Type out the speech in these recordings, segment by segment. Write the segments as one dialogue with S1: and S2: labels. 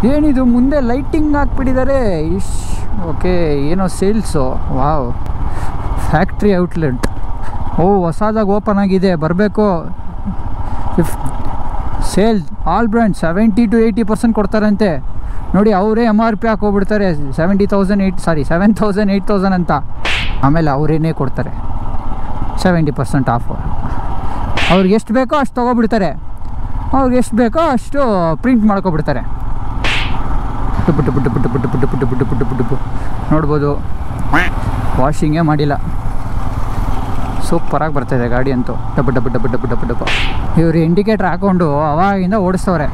S1: ಏನಿದು ಮುಂದೆ ಲೈಟಿಂಗ್ ಹಾಕ್ಬಿಟ್ಟಿದ್ದಾರೆ ಇಶ್ ಓಕೆ ಏನೋ ಸೇಲ್ಸು ವಾವ್ ಫ್ಯಾಕ್ಟ್ರಿ ಔಟ್ಲೆಟ್ ಓ ಹೊಸದಾಗಿ ಓಪನ್ ಆಗಿದೆ ಬರಬೇಕು if sale all brand seventy to eighty percent ಕೊಡ್ತಾರಂತೆ ನೋಡಿ ಅವರೇ ಎಮ್ ಆರ್ ಪಿ ಹಾಕೋಗ್ಬಿಡ್ತಾರೆ seventy thousand eight sorry seven thousand eight thousand ಅಂತ ಆಮೇಲೆ ಅವರೇನೇ ಕೊಡ್ತಾರೆ ಸೆವೆಂಟಿ ಪರ್ಸೆಂಟ್ ಆಫ್ ಅವ್ರಿಗೆ ಎಷ್ಟು ಬೇಕೋ ಅಷ್ಟು ತೊಗೊಬಿಡ್ತಾರೆ ಅವ್ರಿಗೆ ಎಷ್ಟು ಬೇಕೋ ಅಷ್ಟು ಪ್ರಿಂಟ್ ಮಾಡ್ಕೊಬಿಡ್ತಾರೆ ಟುಪ್ಪು ಟುಪ್ಪು ಟುಪ್ಪು ಟುಪ್ಪು ಟುಪ್ಪು ಟುಪ್ಪು ಟುಪ್ಪು ಟುಪ್ಪು ಟುಪ್ಪು ಟುಪ್ಪು ನೋಡ್ಬೋದು ವಾಷಿಂಗೇ ಮಾಡಿಲ್ಲ ಸೂಪರಾಗಿ ಬರ್ತಾಯಿದೆ ಗಾಡಿ ಅಂತೂ ಡಬ್ಬು ಡಬ್ಬು ಡಬ್ಬು ಡಬ್ಬು ಡಬ್ಬು ಡಬ್ಬು ಇವರು ಇಂಡಿಕೇಟ್ರ್ ಹಾಕ್ಕೊಂಡು ಅವಾಗಿಂದ ಓಡಿಸ್ತವ್ರೆ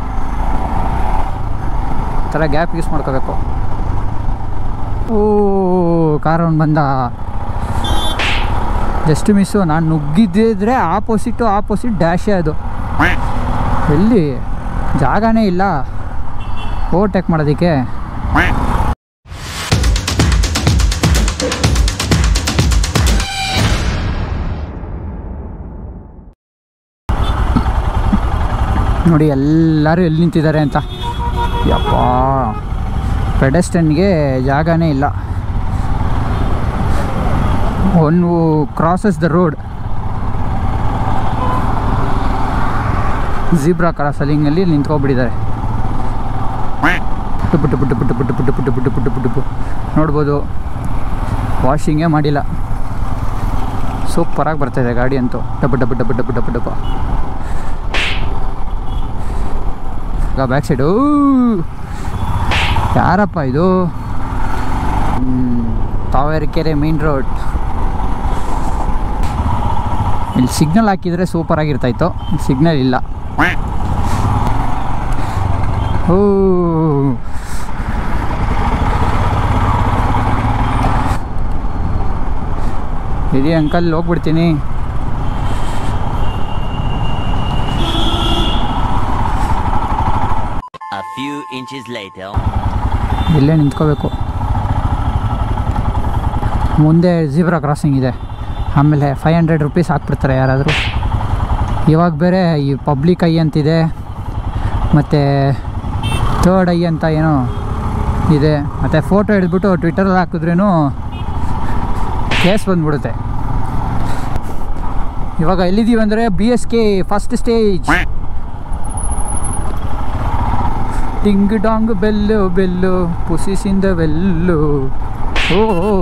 S1: ಈ ಥರ ಗ್ಯಾಪ್ ಯೂಸ್ ಮಾಡ್ಕೋಬೇಕು ಓ ಕಾರ್ ಅವ್ನು ಬಂದ ಜಸ್ಟ್ ಮಿಸ್ಸು ನಾನು ನುಗ್ಗಿದ್ದಿದ್ರೆ ಆಪೋಸಿಟು ಆಪೋಸಿಟ್ ಡ್ಯಾಶೇ ಅದು ಎಲ್ಲಿ ಜಾಗನೇ ಇಲ್ಲ ಓವರ್ಟೇಕ್ ಮಾಡೋದಕ್ಕೆ ನೋಡಿ ಎಲ್ಲರೂ ಎಲ್ಲಿ ನಿಂತಿದ್ದಾರೆ ಅಂತ ಯಪ್ಪ ಪೆಡೆಸ್ಟನ್ಗೆ ಜಾಗನೇ ಇಲ್ಲ one crosses the road zebra ಕ್ರಾಸಲಿಂಗಲ್ಲಿ ನಿಂತ್ಕೊಬಿಟ್ಟಿದ್ದಾರೆ ಟುಪ್ಪು ಟುಪ್ಪು ಟುಪ್ಪು ಟುಪ್ಪು ಟುಪ್ಪು ಟುಪ್ಪು ಟುಪ್ಪು ಟುಪ್ಪು ಟುಪ್ಪು ಟುಪ್ಪು ನೋಡ್ಬೋದು ವಾಷಿಂಗೇ ಮಾಡಿಲ್ಲ ಸೂಪರಾಗಿ ಬರ್ತಾಯಿದೆ ಗಾಡಿ ಅಂತೂ ಡಬ್ಬು ಡಬ್ಬು ಡಬ್ಬು ಡಬ್ಬು ಡಬ್ಬು ಡಬ್ಬು ಈಗ ಬ್ಯಾಕ್ ಸೈಡು ಯಾರಪ್ಪ ಇದು ಹ್ಮ್, ತಾವೇರಿಕೆರೆ ಮೇನ್ ರೋಡ್ ಇಲ್ಲಿ ಸಿಗ್ನಲ್ ಹಾಕಿದರೆ ಸೂಪರಾಗಿರ್ತಾಯಿತ್ತು ಸಿಗ್ನಲ್ ಇಲ್ಲ ಓ ಇದೇ ಅಂಕಲ್ ಹೋಗ್ಬಿಡ್ತೀನಿ
S2: A few inches later.
S1: ಇಲ್ಲೇ ನಿಂತ್ಕೋಬೇಕು ಮುಂದೆ ಝೀಬ್ರಾ ಕ್ರಾಸಿಂಗ್ ಇದೆ ಆಮೇಲೆ ಫೈವ್ ಹಂಡ್ರೆಡ್ ರುಪೀಸ್ ಹಾಕ್ಬಿಡ್ತಾರೆ ಯಾರಾದರೂ ಇವಾಗ ಬೇರೆ ಈ ಪಬ್ಲಿಕ್ ಐ ಅಂತಿದೆ ಮತ್ತು ಥರ್ಡ್ ಐ ಅಂತ ಏನೋ ಇದೆ ಮತ್ತು ಫೋಟೋ ಹಿಡಿದ್ಬಿಟ್ಟು ಟ್ವಿಟರಲ್ಲಿ ಹಾಕಿದ್ರೂ ಕೇಸ್ ಬಂದ್ಬಿಡುತ್ತೆ ಇವಾಗ ಎಲ್ಲಿದ್ದೀವಿ ಅಂದರೆ B S K first stage ಟಿಂಗ್ ಡಾಂಗ್ ಬೆಲ್ಲು ಬೆಲ್ಲು ಪುಸಿಸಿಂದ ಬೆಲ್ಲು ಓ ಓ.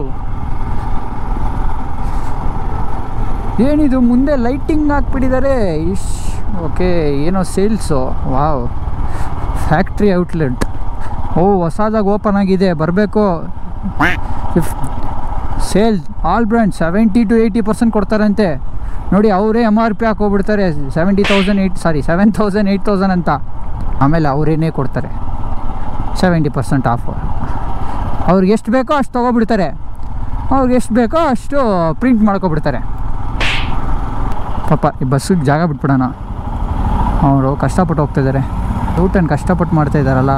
S1: ಏನಿದು ಮುಂದೆ ಲೈಟಿಂಗ್ ಹಾಕ್ಬಿಟ್ಟಿದ್ದಾರೆ ಇಶ್ ಓಕೆ ಏನೋ ಸೇಲ್ಸು ವಾವ್ ಫ್ಯಾಕ್ಟ್ರಿ ಔಟ್ಲೆಟ್ ಓ ಹೊಸದಾಗಿ ಓಪನ್ ಆಗಿದೆ ಬರಬೇಕು if sale all brand seventy to eighty percent ಕೊಡ್ತಾರಂತೆ ನೋಡಿ ಅವರೇ ಎಮ್ ಆರ್ ಪಿ ಹಾಕೋಗ್ಬಿಡ್ತಾರೆ seventy thousand eight sorry seven thousand eight thousand ಅಂತ ಆಮೇಲೆ ಅವರೇನೇ ಕೊಡ್ತಾರೆ ಸೆವೆಂಟಿ ಪರ್ಸೆಂಟ್ ಆಫ್ ಅವ್ರಿಗೆ ಎಷ್ಟು ಬೇಕೋ ಅಷ್ಟು ತೊಗೊಬಿಡ್ತಾರೆ ಅವ್ರಿಗೆ ಎಷ್ಟು ಬೇಕೋ ಅಷ್ಟು ಪ್ರಿಂಟ್ ಮಾಡ್ಕೊಬಿಡ್ತಾರೆ ಪಾಪ ಈ ಬಸ್ಸಿಗೆ ಜಾಗ ಬಿಟ್ಬಿಡೋಣ ಅವರು ಕಷ್ಟಪಟ್ಟು ಹೋಗ್ತಿದ್ದಾರೆ ಊಟನ ಕಷ್ಟಪಟ್ಟು ಮಾಡ್ತಾ ಇದ್ದಾರಲ್ಲ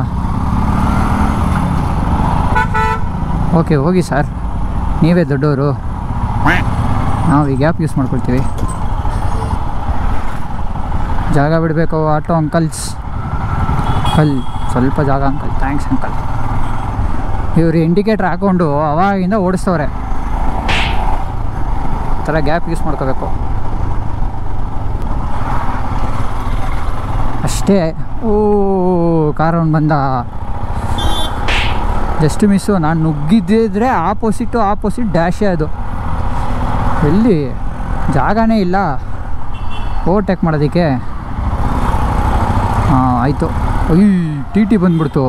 S1: ಓಕೆ ಹೋಗಿ ಸರ್ ನೀವೇ ದೊಡ್ಡವರು ನಾವು ಈ ಗ್ಯಾಪ್ ಯೂಸ್ ಮಾಡ್ಕೊಳ್ತೀವಿ ಜಾಗ ಬಿಡಬೇಕು ಆಟೋ ಅಂಕಲ್ಸ್ ಅಂಕಲ್ ಸ್ವಲ್ಪ ಜಾಗ ಅಂಕಲ್ ಥ್ಯಾಂಕ್ಸ್ ಅಂಕಲ್ ಇವರು ಇಂಡಿಕೇಟ್ರ್ ಹಾಕ್ಕೊಂಡು ಅವಾಗಿಂದ ಓಡಿಸ್ತವ್ರೆ ಈ ಥರ ಗ್ಯಾಪ್ ಯೂಸ್ ಮಾಡ್ಕೋಬೇಕು ಅಷ್ಟೇ ಓ ಕಾರ್ ಅವ್ನು ಬಂದ ಜಸ್ಟ್ ಮಿಸ್ಸು ನಾನು ನುಗ್ಗಿದ್ದಿದ್ರೆ ಆಪೋಸಿಟು ಆಪೋಸಿಟ್ ಡ್ಯಾಶೇ ಅದು ಎಲ್ಲಿ ಜಾಗನೇ ಇಲ್ಲ ಓವರ್ಟೇಕ್ ಮಾಡೋದಕ್ಕೆ ಹಾಂ ಆಯಿತು ಅಯ್ಯ ಟಿ ಟಿ ಬಂದ್ಬಿಡ್ತು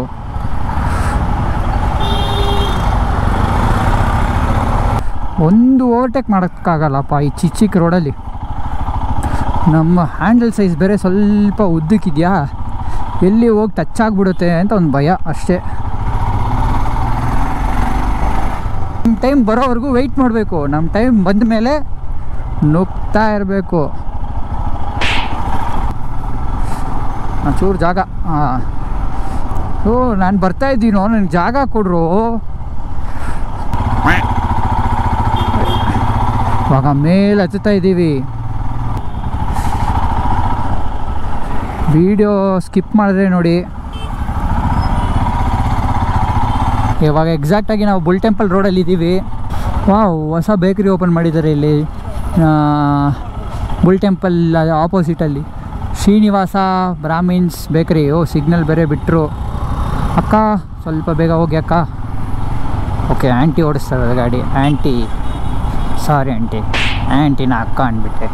S1: ಒಂದು ಓವರ್ಟೇಕ್ ಮಾಡೋಕ್ಕಾಗಲ್ಲಪ್ಪ ಈ ಚಿಕ್ಕ ಚಿಕ್ಕ ರೋಡಲ್ಲಿ ನಮ್ಮ ಹ್ಯಾಂಡಲ್ ಸೈಜ್ ಬೇರೆ ಸ್ವಲ್ಪ ಉದ್ದಕ್ಕಿದೆಯಾ ಎಲ್ಲಿ ಹೋಗಿ ಟಚ್ ಆಗಿಬಿಡುತ್ತೆ ಅಂತ ಒಂದು ಭಯ ಅಷ್ಟೇ ನಮ್ಮ ಟೈಮ್ ಬರೋವರೆಗೂ ವೆಯ್ಟ್ ಮಾಡಬೇಕು ನಮ್ಮ ಟೈಮ್ ಬಂದ ಮೇಲೆ ನುಗ್ತಾ ಇರಬೇಕು ಚೂರು ಜಾಗ ಹಾಂ ಓ ನಾನು ಬರ್ತಾ ಇದ್ದೀನೋ ನನಗೆ ಜಾಗ ಕೊಡ್ರು ಇವಾಗ ಮೇಲೆ ಹತ್ತುತ್ತಾ ಇದ್ದೀವಿ ವಿಡಿಯೋ ಸ್ಕಿಪ್ ಮಾಡಿದ್ರೆ ನೋಡಿ ಇವಾಗ ಎಕ್ಸಾಕ್ಟಾಗಿ ನಾವು ಬುಲ್ ಟೆಂಪಲ್ ರೋಡಲ್ಲಿ ಇದ್ದೀವಿ ವಾವ್ ಹೊಸ ಬೇಕ್ರಿ ಓಪನ್ ಮಾಡಿದ್ದಾರೆ ಇಲ್ಲಿ ಆ, ಬುಲ್ ಟೆಂಪಲ್ ಆಪೋಸಿಟಲ್ಲಿ ಶ್ರೀನಿವಾಸ ಬ್ರಾಹ್ಮಿನ್ಸ್ ಬೇಕರಿ ಓ ಸಿಗ್ನಲ್ ಬೇರೆ ಬಿಟ್ಟರು ಅಕ್ಕ ಸ್ವಲ್ಪ ಬೇಗ ಹೋಗಿ ಅಕ್ಕ ಓಕೆ ಆಂಟಿ ಓಡಿಸ್ತಾರೆ ಗಾಡಿ ಆಂಟಿ ಸಾರಿ ಆಂಟಿ ಆಂಟಿನ ಅಕ್ಕ ಅಂದ್ಬಿಟ್ಟೆ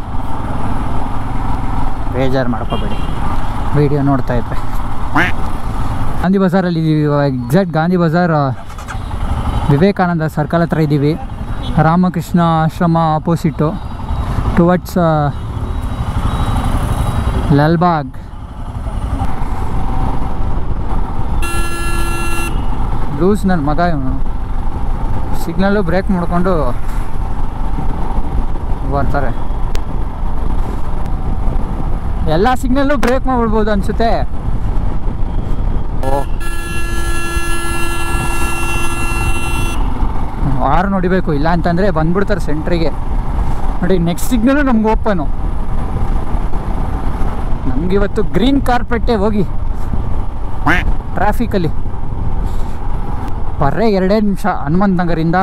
S1: ಬೇಜಾರು ಮಾಡ್ಕೋಬೇಡಿ ವಿಡಿಯೋ ನೋಡ್ತಾ ಇದ್ರೆ ಗಾಂಧಿ ಬಜಾರಲ್ಲಿ ಇದ್ದೀವಿ ಎಕ್ಸಾಕ್ಟ್ ಗಾಂಧಿ ಬಜಾರ್ ಆ, ವಿವೇಕಾನಂದ ಸರ್ಕಲ್ ಹತ್ರ ಇದ್ದೀವಿ ರಾಮಕೃಷ್ಣ ಆಶ್ರಮ ಆಪೋಸಿಟು ಟುವರ್ಡ್ಸ್ ಲಾಲ್ಬಾಗ್ ಲೂಸ್ ನನ್ನ ಮಗ ಇವನು ಸಿಗ್ನಲ್ಲು ಬ್ರೇಕ್ ಮಾಡಿಕೊಂಡು ಬರ್ತಾರೆ ಎಲ್ಲ ಸಿಗ್ನಲ್ಲು ಬ್ರೇಕ್ ಮಾಡ್ಬಿಡ್ಬೋದು ಅನಿಸುತ್ತೆ ಓ ಆರು ನೋಡಿಬೇಕು ಇಲ್ಲ ಅಂತಂದರೆ ಬಂದ್ಬಿಡ್ತಾರೆ ಸೆಂಟ್ರಿಗೆ ನೋಡಿ ನೆಕ್ಸ್ಟ್ ಸಿಗ್ನಲು ನಮ್ಗೆ ಓಪನು ನಮಗಿವತ್ತು ಗ್ರೀನ್ ಕಾರ್ಪೆಟ್ಟೆ ಹೋಗಿ ಟ್ರಾಫಿಕಲ್ಲಿ ಬರ್ರೆ ಎರಡೇ ನಿಮಿಷ ಹನುಮಂತ ನಗರಿಂದ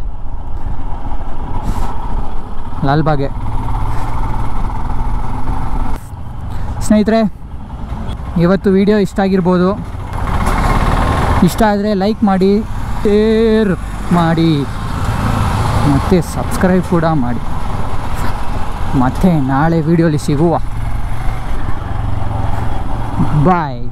S1: ಲಾಲ್ಬಾಗೆ ಸ್ನೇಹಿತರೆ ಇವತ್ತು ವಿಡಿಯೋ ಇಷ್ಟ ಆಗಿರ್ಬೋದು ಇಷ್ಟ ಆದರೆ ಲೈಕ್ ಮಾಡಿ ಶೇರ್ ಮಾಡಿ ಮತ್ತು ಸಬ್ಸ್ಕ್ರೈಬ್ ಕೂಡ ಮಾಡಿ ಮತ್ತೆ ನಾಳೆ ವಿಡಿಯೋಲಿ ಸಿಗುವ ಬಾಯ್